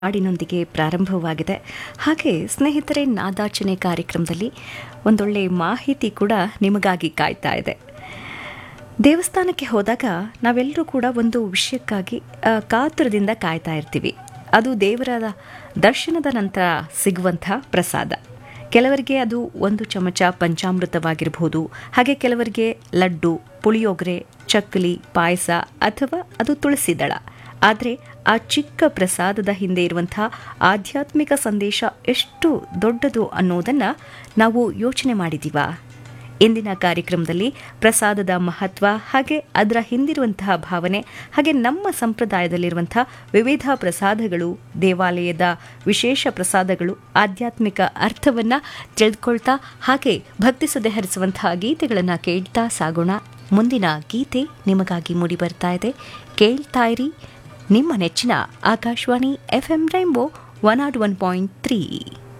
ಹಾಡಿನೊಂದಿಗೆ ಪ್ರಾರಂಭವಾಗಿದೆ ಹಾಗೆ ಸ್ನೇಹಿತರೆ ನಾದಾರ್ಚನೆ ಕಾರ್ಯಕ್ರಮದಲ್ಲಿ ಒಂದೊಳ್ಳೆ ಮಾಹಿತಿ ಕೂಡ ನಿಮಗಾಗಿ ಕಾಯ್ತಾ ಇದೆ ದೇವಸ್ಥಾನಕ್ಕೆ ಹೋದಾಗ ನಾವೆಲ್ಲರೂ ಕೂಡ ಒಂದು ವಿಷಯಕ್ಕಾಗಿ ಆ, ಕಾತುರದಿಂದ ಕಾಯ್ತಾ ಇರ್ತೀವಿ ಅದು ದೇವರ ದರ್ಶನದ ನಂತರ ಸಿಗುವಂಥ ಪ್ರಸಾದ ಕೆಲವರಿಗೆ ಅದು ಒಂದು ಚಮಚ ಪಂಚಾಮೃತವಾಗಿರಬಹುದು ಹಾಗೆ ಕೆಲವರಿಗೆ ಲಡ್ಡು ಪುಳಿಯೋಗರೆ ಚಕ್ಕಲಿ ಪಾಯಸ ಅಥವಾ ಅದು ತುಳಸಿ ದಳ ಆದರೆ ಆ ಚಿಕ್ಕ ಪ್ರಸಾದದ ಹಿಂದೆ ಇರುವಂಥ ಆಧ್ಯಾತ್ಮಿಕ ಸಂದೇಶ ಎಷ್ಟು ದೊಡ್ಡದು ಅನ್ನೋದನ್ನು ನಾವು ಯೋಚನೆ ಮಾಡಿದ್ದೀವಾ ಇಂದಿನ ಕಾರ್ಯಕ್ರಮದಲ್ಲಿ ಪ್ರಸಾದದ ಮಹತ್ವ ಹಾಗೆ ಅದರ ಹಿಂದಿರುವಂತಹ ಭಾವನೆ ಹಾಗೆ ನಮ್ಮ ಸಂಪ್ರದಾಯದಲ್ಲಿರುವಂತಹ ವಿವಿಧ ಪ್ರಸಾದಗಳು ದೇವಾಲಯದ ವಿಶೇಷ ಪ್ರಸಾದಗಳು ಆಧ್ಯಾತ್ಮಿಕ ಅರ್ಥವನ್ನು ತಿಳಿದುಕೊಳ್ತಾ ಹಾಗೆ ಭಕ್ತಿ ಸುದೆ ಹರಿಸುವಂತಹ ಗೀತೆಗಳನ್ನು ಕೇಳ್ತಾ ಸಾಗೋಣ ಮುಂದಿನ ಗೀತೆ ನಿಮಗಾಗಿ ಮೂಡಿ ಬರ್ತಾ ಇದೆ ಕೇಳ್ತಾ ಇರಿ ನಿಮ್ಮ ನೆಚ್ಚಿನ Akashvani F M rainbow one nought one point three